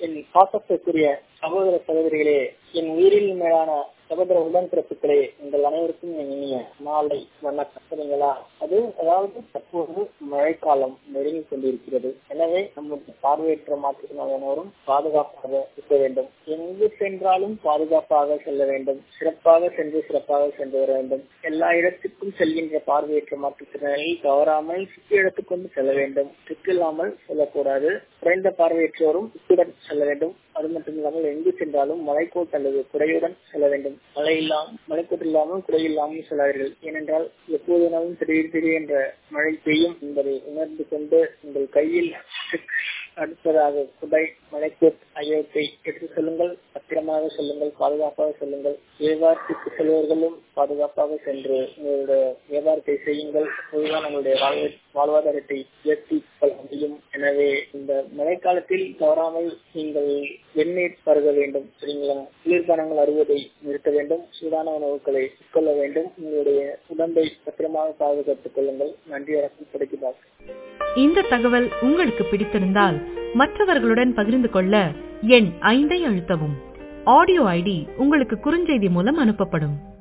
என் பாசத்திற்குரிய சகோதர சகோதரிகளே என் உயிரில் மேலான சகோதர உடன்பிறப்புகளே உங்கள் அனைவருக்கும் என் இனிய மாலை வணக்கம் சரிங்களா அது அதாவது தற்போது மழைக்காலம் நெருங்கி கொண்டிருக்கிறது எனவே நம்முடைய பார்வையற்ற மாற்றுத்திறனாளரும் பாதுகாப்பாக இருக்க வேண்டும் எங்கு சென்றாலும் பாதுகாப்பாக செல்ல வேண்டும் சிறப்பாக சென்று சிறப்பாக சென்று வர வேண்டும் எல்லா இடத்துக்கும் செல்கின்ற பார்வையற்ற மாற்றுத்திறனாளி தவறாமல் சுற்றி இடத்துக்கு செல்ல வேண்டும் சிக்கில்லாமல் செல்லக்கூடாது குறைந்த பார்வையற்றோரும் சுற்றுடன் செல்ல வேண்டும் அது மட்டும் இல்லாமல் எங்கு சென்றாலும் மலைக்கோட் அல்லது குடையுடன் செல்ல வேண்டும் மழை இல்லாமல் மலைக்கோட்டு இல்லாமல் குடை இல்லாமல் செல்லாதீர்கள் ஏனென்றால் எப்போதுனாலும் திடீர் திடீர் என்ற மழை பெய்யும் என்பதை உணர்ந்து கொண்டு உங்கள் கையில் அடுத்ததாக குடை மலைக்கோட் ஆகியவற்றை எடுத்து செல்லுங்கள் பத்திரமாக செல்லுங்கள் பாதுகாப்பாக செல்லுங்கள் வியாபாரத்திற்கு செல்வர்களும் பாதுகாப்பாக சென்று உங்களுடைய வியாபாரத்தை செய்யுங்கள் அதுதான் உங்களுடைய வாழ்வாதாரத்தை உயர்த்தி கொள்ள முடியும் எனவே இந்த மழைக்காலத்தில் தவறாமல் நீங்கள் வெந்நீர் பருக வேண்டும் சரிங்களா குளிர்பானங்கள் அறுவதை நிறுத்த வேண்டும் சூடான உணவுகளை உட்கொள்ள வேண்டும் உங்களுடைய உடம்பை பத்திரமாக பாதுகாத்துக் கொள்ளுங்கள் நன்றி அரசு கிடைக்கிறார் இந்த தகவல் உங்களுக்கு பிடித்திருந்தால் மற்றவர்களுடன் பகிர்ந்து கொள்ள எண் ஐந்தை அழுத்தவும் ஆடியோ ஐடி உங்களுக்கு குறுஞ்செய்தி மூலம் அனுப்பப்படும்